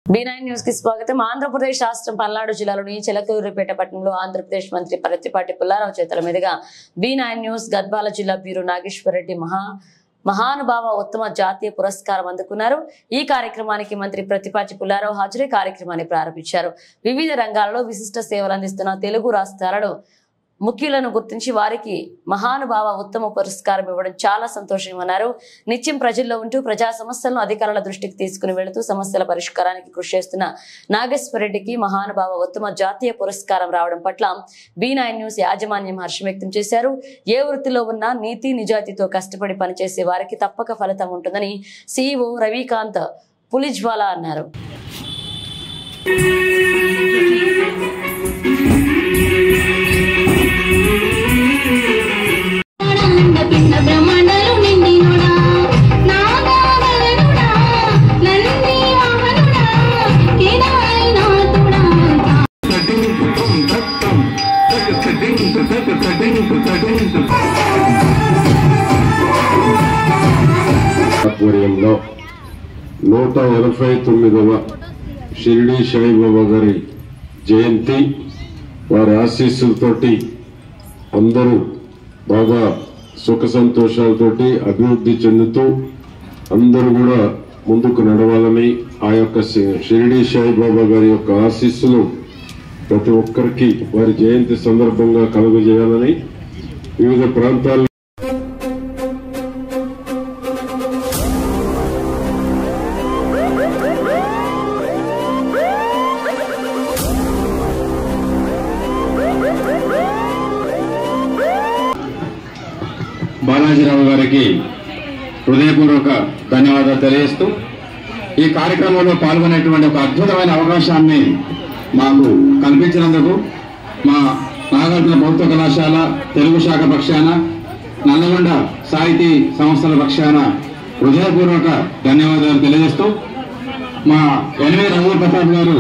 B nine news కి స్వాగతం ఆంధ్రప్రదేశ్ రాష్ట్రం పల్నాడు జిల్లాలోని చిలకూరుపేట పట్టణంలో ఆంధ్రప్రదేశ్ మంత్రి ప్రత్తిపాటి పుల్లారావు చేతుల మీదుగా బీ నైన్ న్యూస్ గద్వాల జిల్లా బ్యూరో నాగేశ్వరరెడ్డి మహా మహానుభావ ఉత్తమ జాతీయ పురస్కారం అందుకున్నారు ఈ కార్యక్రమానికి మంత్రి ప్రతిపాటి పుల్లారావు హాజరై కార్యక్రమాన్ని ప్రారంభించారు వివిధ రంగాలలో విశిష్ట సేవలు అందిస్తున్న తెలుగు రాష్ట్రాలలో ముఖ్యులను గుర్తించి వారికి మహానుభావ ఉత్తమ పురస్కారం ఇవ్వడం చాలా సంతోషమన్నారు నిత్యం ప్రజల్లో ఉంటూ ప్రజా సమస్యలను అధికారుల దృష్టికి తీసుకుని వెళుతూ సమస్యల పరిష్కారానికి కృషి చేస్తున్న నాగేశ్వరరెడ్డికి మహానుభావ ఉత్తమ జాతీయ పురస్కారం రావడం పట్ల బీ నైన్ న్యూస్ యాజమాన్యం హర్షం వ్యక్తం చేశారు ఏ వృత్తిలో ఉన్నా నీతి నిజాయితీతో కష్టపడి పనిచేసే వారికి తప్పక ఫలితం ఉంటుందని సీఈఓ రవికాంత్ పులిజ్వాలా అన్నారు పిండ బ్రహ్మాండలు నిండినుడా నాగావలనుడా నంది వాహనుడా కేదారినాథుడా ఆధ్వర్యంలో నూట ఎనభై తొమ్మిదవ షిరిడి సాయిబాబా గారి జయంతి వారి ఆశీస్సులతోటి అందరూ బాగా సుఖ సంతోషాలతోటి అభివృద్ధి చెందుతూ అందరూ కూడా ముందుకు నడవాలని ఆ యొక్క షి- షిరిడి సాయిబాబా గారి యొక్క ఆశీస్సులు ప్రతి ఒక్కరికి వారి జయంతి సందర్భంగా కలుగజేయాలని వివిధ ప్రాంతాల్లో బాలాజీరావు గారికి హృదయపూర్వక ధన్యవాదాలు తెలియజేస్తూ ఈ కార్యక్రమంలో పాల్గొనేటువంటి ఒక అద్భుతమైన అవకాశాన్ని మాకు కల్పించినందుకు మా నాగార్జున ప్రభుత్వ కళాశాల తెలుగు శాఖ పక్షాన నల్లగొండ సాహితీ సంస్థల పక్షాన హృదయపూర్వక ధన్యవాదాలు తెలియజేస్తూ మా ఎన్వి రంగుల ప్రసాద్ గారు